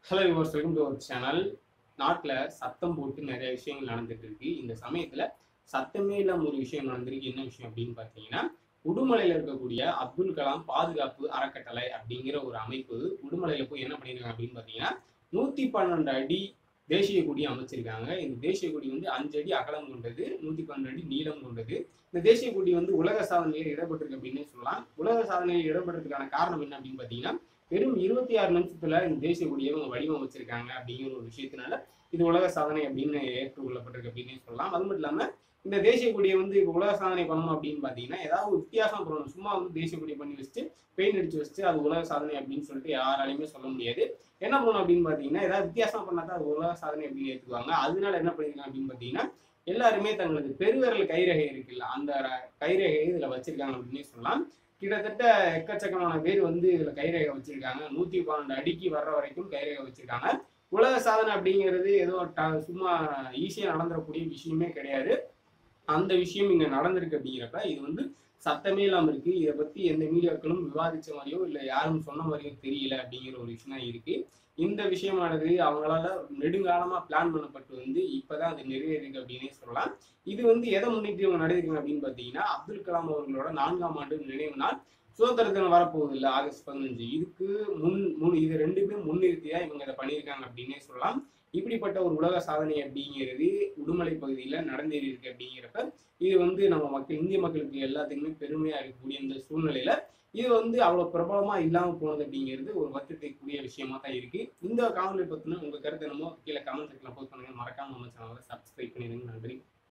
hello yours welcome to our channel நாட்டில் சத்தம் போட்டு நிறைய விஷயங்கள் நடந்துட்டு இருக்கு இந்த சமயத்தில் சத்தமே இல்லாம ஒரு விஷயம் நடந்திருக்கு என்ன விஷயம் அப்படின்னு பார்த்தீங்கன்னா உடுமலையில் இருக்கக்கூடிய அப்துல் கலாம் பாதுகாப்பு அறக்கட்டளை அப்படிங்கிற ஒரு அமைப்பு உடுமலையில் போய் என்ன பண்ணியிருக்காங்க அப்படின்னு பார்த்தீங்கன்னா நூற்றி பன்னெண்டு அடி தேசிய கொடி அமைச்சிருக்காங்க இந்த தேசிய கொடி வந்து அஞ்சு அடி அகலம் கொண்டது நூற்றி பன்னெண்டு அடி நீளம் கொண்டது இந்த தேசிய கொடி வந்து உலக சாதனையில் இடம்பெற்றிருக்கு அப்படின்னு சொல்லலாம் உலக சாதனையில் இடம்பெற்றதுக்கான காரணம் என்ன அப்படின்னு பார்த்தீங்கன்னா வெறும் இருபத்தி ஆறு நிமிஷத்துல இந்த தேசிய கொடியை அவங்க வடிவமைச்சிருக்காங்க அப்படிங்கிற ஒரு விஷயத்தினால இது உலக சாதனை அப்படின்னு ஏற்றுக்கொள்ளப்பட்டிருக்கு அப்படின்னு சொல்லலாம் அது மட்டும் இல்லாம இந்த தேசிய கொடியை வந்து இப்போ உலக சாதனை பண்ணணும் அப்படின்னு பார்த்தீங்கன்னா ஏதாவது ஒரு வித்தியாசம் பண்ணணும் சும்மா வந்து தேசிய கொடி பண்ணி வச்சுட்டு பெயிண்ட் அடிச்சு வச்சுட்டு அது உலக சாதனை அப்படின்னு சொல்லிட்டு யாராலையுமே சொல்ல முடியாது என்ன பண்ணணும் அப்படின்னு பார்த்தீங்கன்னா ஏதாவது வித்தியாசம் பண்ணா தான் அது உலக சாதனை அப்படின்னு ஏற்றுக்குவாங்க அதனால என்ன பண்ணிருக்காங்க அப்படின்னு பார்த்தீங்கன்னா எல்லாருமே தங்களது பெருவிரல் கைரேகை இருக்குல்ல அந்த கைரேகையை இதில் வச்சிருக்காங்க அப்படின்னே சொல்லலாம் கிட்டத்தட்ட எக்கச்சக்கமான பேர் வந்து இதுல கைரேகை வச்சிருக்காங்க நூத்தி பன்னெண்டு அடிக்கு வர்ற வரைக்கும் கைரேகை வச்சிருக்காங்க உலக சாதனை அப்படிங்கிறது ஏதோ ட- சும்மா ஈஸியா நடந்துடக்கூடிய விஷயமே கிடையாது அந்த விஷயம் இங்க நடந்திருக்கு அப்படிங்கிறப்ப இது வந்து சத்தமே இல்லாம இருக்கு இதை பத்தி எந்த மீடியாக்களும் விவாதிச்ச மாதிரியோ இல்ல யாரும் சொன்ன மாதிரியோ தெரியல அப்படிங்கிற ஒரு விஷயம் தான் இருக்கு இந்த விஷயமானது அவங்களால நெடுங்காலமா பிளான் பண்ணப்பட்டு வந்து இப்பதான் அது நிறைவேறிருக்கு அப்படின்னே சொல்லலாம் இது வந்து எதை முன்னிட்டு இவங்க நடந்திருக்காங்க அப்படின்னு பார்த்தீங்கன்னா அப்துல் கலாம் அவர்களோட நான்காம் ஆண்டு நினைவு நாள் சுதந்திர தினம் வரப்போகுது இல்லை ஆகஸ்ட் பதினஞ்சு இதுக்கு முன் முன் இது ரெண்டுமே முன்னிறுத்தியா இவங்க இதை பண்ணியிருக்காங்க அப்படின்னே சொல்லலாம் இப்படிப்பட்ட ஒரு உலக சாதனை அப்படிங்கிறது உடுமலை பகுதியில் நடந்தேறி இருக்கு அப்படிங்கிறப்ப இது வந்து நம்ம மக்கள் இந்திய மக்களுக்கு எல்லாத்துக்குமே பெருமையா இருக்கக்கூடிய இந்த சூழ்நிலையில இது வந்து அவ்வளவு பிரபலமா இல்லாம போனது அப்படிங்கிறது ஒரு வருத்தத்தைக்கூடிய விஷயமா தான் இருக்கு இந்த காணொலி பத்தின உங்க கருத்து என்னமோ கீழே கமெண்ட் செக்ல போஸ்ட் பண்ணுங்க மறக்காம நம்ம சேனலை சப்ஸ்கிரைப் பண்ணிடுங்க நன்றி